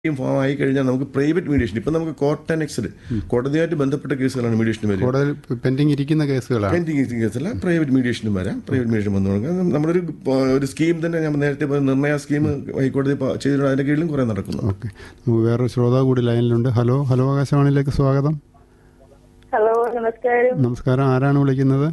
Form ആയി കഴിഞ്ഞാൽ നമുക്ക് പ്രൈവറ്റ് മീഡിയേഷൻ ഇപ്പം നമുക്ക് കോർട്ട് അനക്സഡ് കോടതിയായിട്ട് ബന്ധപ്പെട്ട കേസുകളാണ് മീഡിയേഷന് വരിക കൂടുതൽ പെൻഡിങ് ഇരിക്കുന്ന കേസുകളാണ് പെൻഡിങ് കേസല്ല പ്രൈവറ്റ് മീഡിയേഷനും വരാം പ്രൈവറ്റ് മീഡിയേഷൻ വന്നു തുടങ്ങാം നമ്മളൊരു ആ, ഒരു സ്കീം തന്നെ ഞാൻ നേരത്തെ പറഞ്ഞ നിർണയ സ്കീം ഹൈക്കോടതി പ- ചെയ്തിട്ടുണ്ട് അതിന്റെ കീഴിലും കുറെ നടക്കുന്നു ഓക്കെ നമുക്ക് വേറൊരു ശ്രോതാവ് കൂടി ലൈനിലുണ്ട് ഹലോ ഹലോ ആകാശവാണിയിലേക്ക് സ്വാഗതം ഹലോ നമസ്കാരം നമസ്കാരം ആരാണ് വിളിക്കുന്നത്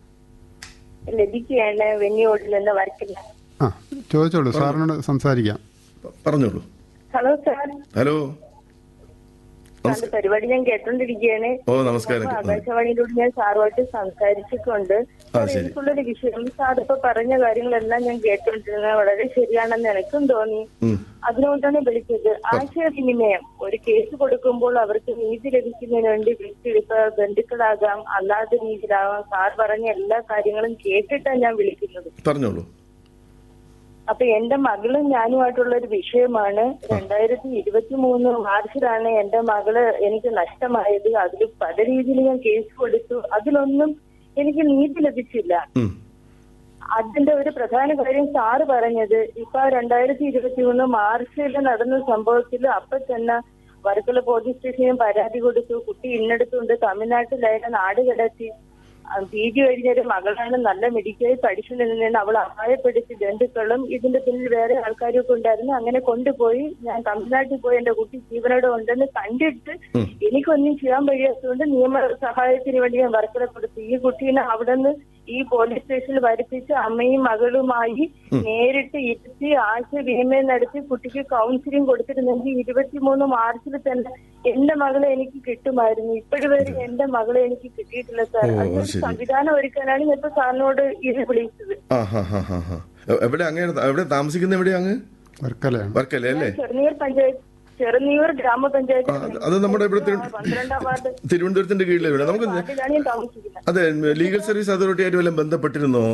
ലഭിക്കുകയാണ് വെന്നിയോടിൽ നിന്ന് വർക്കില്ല ആ ചോദിച്ചോളൂ സാറിനോട് സംസാരിക്കാം പ- പറഞ്ഞോളൂ ഹലോ സാർ ഹലോ സാറിന്റെ പരിപാടി ഞാൻ കേട്ടോണ്ടിരിക്കുകയാണ് ഓ നമസ്കാരം അപ്പൊ ആകാശവാണിയിലൂടെ ഞാൻ സാറുമായിട്ട് സംസാരിച്ചിട്ടുണ്ട് സാർ ശരി. എനിക്കുള്ളൊരു വിഷയം സാർ ഇപ്പൊ പറഞ്ഞ കാര്യങ്ങളെല്ലാം ഞാൻ കേട്ടോണ്ടിരുന്നത് വളരെ ശരിയാണെന്ന് എനിക്കും തോന്നി ഉം. അതിനുകൊണ്ടാണ് വിളിച്ചത് ആശയവിനിമയം ഒരു കേസ് കൊടുക്കുമ്പോൾ അവർക്ക് നീതി ലഭിക്കുന്നതിന് വേണ്ടി വ്യക്തിയെടുത്ത ബന്ധുക്കളാകാം അല്ലാത്ത രീതിയിലാകാം സാർ പറഞ്ഞ എല്ലാ കാര്യങ്ങളും കേട്ടിട്ടാണ് ഞാൻ വിളിക്കുന്നത് പറഞ്ഞോളൂ അപ്പൊ എന്റെ മകളും ഞാനുമായിട്ടുള്ള ഒരു വിഷയമാണ് രണ്ടായിരത്തി ഇരുപത്തി മൂന്ന് മാർച്ചിലാണ് എന്റെ മകള് എനിക്ക് നഷ്ടമായത് അതിൽ പല രീതിയിൽ ഞാൻ കേസ് കൊടുത്തു അതിലൊന്നും എനിക്ക് നീതി ലഭിച്ചില്ല ഉം. അതിന്റെ ഒരു പ്രധാന കാര്യം സാറ് പറഞ്ഞത് ഇപ്പൊ രണ്ടായിരത്തി ഇരുപത്തി മൂന്ന് മാർച്ചിൽ നടന്ന സംഭവത്തിൽ അപ്പൊ തന്നെ വർക്കല പോലീസ് സ്റ്റേഷനിൽ പരാതി കൊടുത്തു കുട്ടി ഇന്നെടുത്തുണ്ട് തമിഴ്നാട്ടിലായ നാട് കിടത്തി പി ജി കഴിഞ്ഞൊരു മകളാണ് നല്ല മെഡിക്കൽ പഠിച്ചിരുന്നതെന്ന് അവൾ അപായപ്പെടുത്തി ബന്ധുക്കളും ഇതിന്റെ പിന്നിൽ വേറെ ആൾക്കാരും ഒക്കെ ഉണ്ടായിരുന്നു അങ്ങനെ കൊണ്ടുപോയി ഞാൻ തമിഴ്നാട്ടിൽ പോയി എന്റെ കുട്ടി ജീവനോടെ ഉണ്ടെന്ന് കണ്ടിട്ട് എനിക്കൊന്നും ചെയ്യാൻ കഴിയാത്തതുകൊണ്ട് നിയമ സഹായത്തിന് വേണ്ടി ഞാൻ വർക്കല കൊടുത്തു ഈ കുട്ടീനെ അവിടെ നിന്ന് ഈ പോലീസ് സ്റ്റേഷനിൽ വരുത്തിച്ച് അമ്മയും മകളുമായി നേരിട്ട് ഇരുത്തി ആശയവിനിമയം നടത്തി കുട്ടിക്ക് കൗൺസിലിംഗ് കൊടുത്തിരുന്നെങ്കിൽ ഇരുപത്തിമൂന്ന് മാർച്ചിൽ തന്നെ എന്റെ മകളെ എനിക്ക് കിട്ടുമായിരുന്നു ഇപ്പോഴും വരെ എന്റെ മകളെ എനിക്ക് കിട്ടിയിട്ടില്ല സാർ ഓ, അതിനൊരു ശരി. സംവിധാനം ഒരുക്കാനാണ് ഞാൻ ഇപ്പൊ സാറിനോട് ഇത് വിളിച്ചത് ആ ഹാ ഹാ ഹാ ഹാ എ- എവിടെ അങ്ങനെ എവിടെ താമസിക്കുന്ന എവിടെയാ അങ്ങ് വർക്കലയാണ് വർക്കല്ലേ അല്ലേ ചെറുനീർ പഞ്ചായത്ത് ചെറുനീർ ഗ്രാമപഞ്ചായത്ത് ആ, അത് നമ്മുടെ ഇവിടെ തിരു- പന്ത്രണ്ടാം വാർഡ് തിരുവനന്തപുരത്തിന്റെ കീഴിലെ ഇവിടെ നമുക്ക് വാർഡിലാണ് ഞാൻ താമസിക്കുന്നത് അതെ ലീഗൽ സർവീസ് അതോറിറ്റി ആയിട്ട് വല്ലതും ബന്ധപ്പെട്ടിരുന്നോ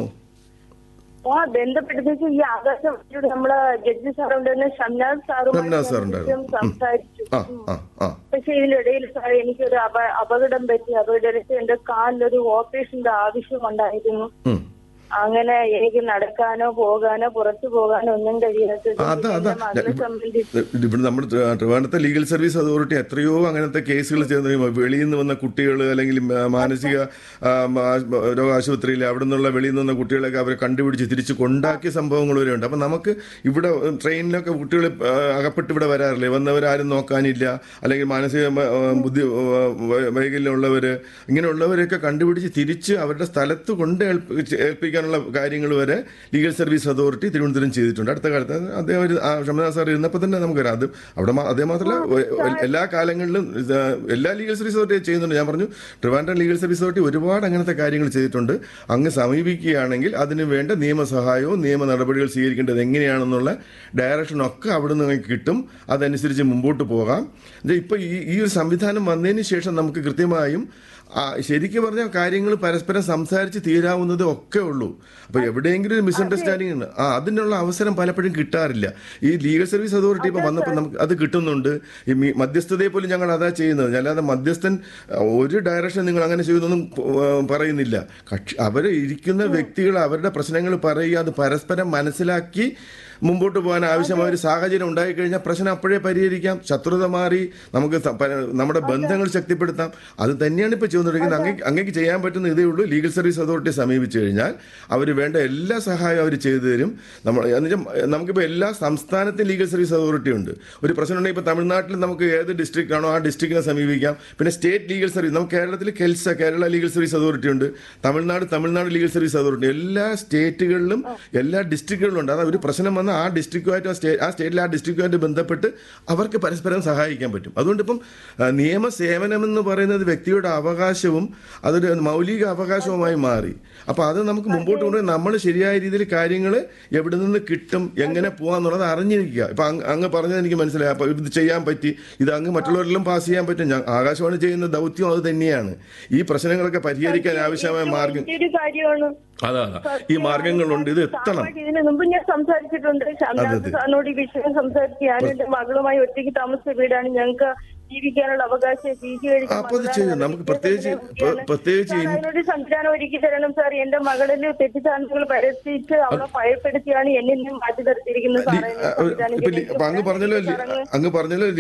ആ ബന്ധപ്പെടുത്തേക്ക് ഈ ആകാശവാണിയുടെ നമ്മളെ ജഡ്ജി സാറുണ്ടായിരുന്ന ഷംനാഥ് സാറും ഷംനാഥ് സാർ ഉണ്ടായിരുന്നു. സംസാരിച്ചു ആ ആ ആ പക്ഷെ ഇതിനിടയിൽ സാർ എനിക്കൊരു അപ- അപകടം പറ്റി അപകടത്തിൽ എന്റെ കാലിലൊരു ഓപ്പറേഷന്റെ ആവശ്യമുണ്ടായിരുന്നു ഉം. അങ്ങനെ എനിക്ക് നടക്കാനോ പോകാനോ പുറത്തു പോകാനോ ഒന്നും കഴിയാത്തത് അതാ അതാ എന്റെ മകളെ സംബന്ധിച്ച് ഇവിടെ നമ്മുടെ ട്രി- ട്രിവാൻഡ്രത്തെ ലീഗൽ സർവീസ് അതോറിറ്റി എത്രയോ അങ്ങനത്തെ കേസുകൾ ചെയ്യുന്ന വെളിയിൽ നിന്ന് വന്ന കുട്ടികൾ അല്ലെങ്കിൽ മാ- മാനസിക ആ, മാ- രോഗാശുപത്രിയിൽ അവിടെ നിന്നുള്ള വെളിയിൽ നിന്ന് വന്ന കുട്ടികളൊക്കെ അവരെ കണ്ടുപിടിച്ച് തിരിച്ച് കൊണ്ടാക്കിയ സംഭവങ്ങൾ വരെ ഉണ്ട് അപ്പം നമുക്ക് ഇവിടെ ട്രെയിനിലൊക്കെ കുട്ടികൾ ആ, അകപ്പെട്ട് ഇവിടെ വരാറില്ലേ വന്നവരാരും നോക്കാനില്ല അല്ലെങ്കിൽ മാനസിക ആ, ബുദ്ധി ആ, വൈ- വൈകല്യമുള്ളവർ ഇങ്ങനെയുള്ളവരെയൊക്കെ കണ്ടുപിടിച്ച് തിരിച്ച് അവരുടെ സ്ഥലത്ത് കൊണ്ട് ഏൽപ്പി- ഏൽപ്പിക്കാനുള്ള കാര്യങ്ങൾ വരെ ലീഗൽ സർവീസ് അതോറിറ്റി തിരുവനന്തപുരം ചെയ്തിട്ടുണ്ട് അടുത്ത കാലത്ത് അദ്ദേഹം ഒരു ആ, ഷംനാഥ് സാർ ഇരുന്നപ്പോൾ തന്നെ നമുക്കറിയാം അത് അവിടെ മാ- അതേ മാത്രമല്ല ഒ- ഒ- എല്ലാ കാലങ്ങളിലും ഇത് എല്ലാ ലീഗൽ സർവീസ് അതോറിറ്റി ചെയ്യുന്നുണ്ട് ഞാൻ പറഞ്ഞു ട്രിവാൻഡ്രം ലീഗൽ സർവീസ് അതോറിറ്റി ഒരുപാട് അങ്ങനത്തെ കാര്യങ്ങൾ ചെയ്തിട്ടുണ്ട് അങ്ങ് സമീപിക്കുകയാണെങ്കിൽ അതിന് വേണ്ട നിയമസഹായവും നിയമ നടപടികൾ സ്വീകരിക്കേണ്ടത് എങ്ങനെയാണെന്നുള്ള ഡയറക്ഷനൊക്കെ അവിടെ നിന്ന് നിങ്ങൾക്ക് കിട്ടും അതനുസരിച്ച് മുമ്പോട്ട് പോകാം ഇത് ഇപ്പൊ ഈ ഈ ഒരു സംവിധാനം വന്നതിന് ശേഷം നമുക്ക് കൃത്യമായും ആ, ശരിക്കും പറഞ്ഞാൽ കാര്യങ്ങൾ പരസ്പരം സംസാരിച്ച് തീരാവുന്നത് ഒക്കെ ഉള്ളൂ അപ്പൊ എവിടെയെങ്കിലും ഒരു മിസ്അണ്ടർസ്റ്റാൻഡിംഗ് ഉണ്ട് ആ അതിനുള്ള അവസരം പലപ്പോഴും കിട്ടാറില്ല ഈ ലീഗൽ സർവീസ് അതോറിറ്റി ഇപ്പൊ വന്നപ്പോൾ നമുക്ക് അത് കിട്ടുന്നുണ്ട് ഈ മി- മധ്യസ്ഥതയെ പോലും ഞങ്ങൾ അതാ ചെയ്യുന്നത് അല്ലാതെ മധ്യസ്ഥൻ ആ, ഒരു ഡയറക്ഷൻ നിങ്ങൾ അങ്ങനെ ചെയ്യുന്നൊന്നും ആ, പറയുന്നില്ല കക്ഷി അവർ ഇരിക്കുന്ന വ്യക്തികൾ അവരുടെ പ്രശ്നങ്ങൾ പറയുക അത് പരസ്പരം മനസ്സിലാക്കി മുമ്പോട്ട് പോകാൻ ആവശ്യമായ ഒരു സാഹചര്യം ഉണ്ടായിക്കഴിഞ്ഞാൽ പ്രശ്നം അപ്പോഴേ പരിഹരിക്കാം ശത്രുത മാറി നമുക്ക് ത- പ- നമ്മുടെ ബന്ധങ്ങൾ ശക്തിപ്പെടുത്താം അത് തന്നെയാണ് ഇപ്പോൾ ചെയ്തുകൊണ്ടിരിക്കുന്നത് അങ്ങേക്ക് അങ്ങേക്ക് ചെയ്യാൻ പറ്റുന്ന ഇതേ ഉള്ളൂ ലീഗൽ സർവീസ് അതോറിറ്റി സമീപിച്ചു കഴിഞ്ഞാൽ അവർ വേണ്ട എല്ലാ സഹായവും അവർ ചെയ്തു തരും നമ്മൾ എന്നുവെച്ചാൽ നമുക്കിപ്പോൾ എല്ലാ സംസ്ഥാനത്തും ലീഗൽ സർവീസ് അതോറിറ്റി ഉണ്ട് ഒരു പ്രശ്നം ഉണ്ടെങ്കിൽ ഇപ്പോൾ തമിഴ്നാട്ടിൽ നമുക്ക് ഏത് ഡിസ്ട്രിക്റ്റ് ആണോ ആ ഡിസ്ട്രിക്റ്റിനെ സമീപിക്കാം പിന്നെ സ്റ്റേറ്റ് ലീഗൽ സർവീസ് നമുക്ക് കേരളത്തിൽ KELSA Kerala legal service authority ഉണ്ട് Tamil Nadu Tamil Nadu legal service authority എല്ലാ സ്റ്റേറ്റുകളിലും എല്ലാ ഡിസ്ട്രിക്റ്റുകളിലും ഉണ്ട് അതായത് ഒരു പ്രശ്നം വന്നാൽ ആ ഡിസ്ട്രിക്റ്റുമായിട്ട് ആ സ്റ്റേ ആ സ്റ്റേറ്റിലെ ആ ഡിസ്ട്രിക്റ്റുമായിട്ട് ബന്ധപ്പെട്ട് അവർക്ക് പരസ്പരം സഹായിക്കാൻ പറ്റും അതുകൊണ്ട് ഇപ്പം ആ, നിയമസേവനം എന്ന് പറയുന്നത് വ്യക്തിയുടെ അവകാശവും അതൊരു മൗലിക അവകാശവുമായി മാറി അപ്പോൾ അത് നമുക്ക് മുമ്പോട്ട് കൊണ്ടുപോയി നമ്മൾ ശരിയായ രീതിയിൽ കാര്യങ്ങൾ എവിടെ നിന്ന് കിട്ടും എങ്ങനെ പോകാന്നുള്ളത് അറിഞ്ഞിരിക്കുക ഇപ്പം അങ്ങ് അങ്ങ് പറഞ്ഞത് എനിക്ക് മനസ്സിലായി അപ്പോൾ ഇത് ചെയ്യാൻ പറ്റി ഇത് അങ്ങ് മറ്റുള്ളവരിലും പാസ് ചെയ്യാൻ പറ്റും ഞാൻ ആകാശവാണി ചെയ്യുന്ന ദൗത്യം അത് തന്നെയാണ് ഈ പ്രശ്നങ്ങളൊക്കെ പരിഹരിക്കാൻ ആവശ്യമായ മാർഗം വലിയൊരു കാര്യമാണ് അതാ അതാ ഈ മാർഗങ്ങളുണ്ട് ഇത് എത്തണം സാറുമായിട്ട് ഇതിന് മുമ്പ് ഞാൻ സംസാരിച്ചിട്ടുണ്ട് ശാന്താസ് സാറിനോട് ഈ വിഷയം സംസാരിച്ച് ഞാൻ എന്റെ മകളുമായി ഒറ്റയ്ക്ക് താമസിച്ച വീടാണ് ഞങ്ങൾക്ക് ജീവിക്കാനുള്ള അവകാശം പി ജി കഴിച്ച് അപ്പൊ അത് മകളാണ്. ചെയ്യും. നമുക്ക് പ്രത്യേകിച്ച് പ്ര- പ്രത്യേകിച്ച് സാർ ഇൻ- അതിനൊരു സംവിധാനം ഒരുക്കി തരണം സാർ എന്റെ മകളിൽ തെറ്റിദ്ധാരണകൾ പരസ്യച്ച് അവളെ ഭയപ്പെടുത്തിയാണ് എന്നെ ഇന്നും മാറ്റി നിർത്തിയിരിക്കുന്നത് സാറേ ഇപ്പൊ ലി- അപ്പൊ അങ്ങ് പറഞ്ഞല്ലോ ലി- അങ്ങ് പറഞ്ഞല്ലോ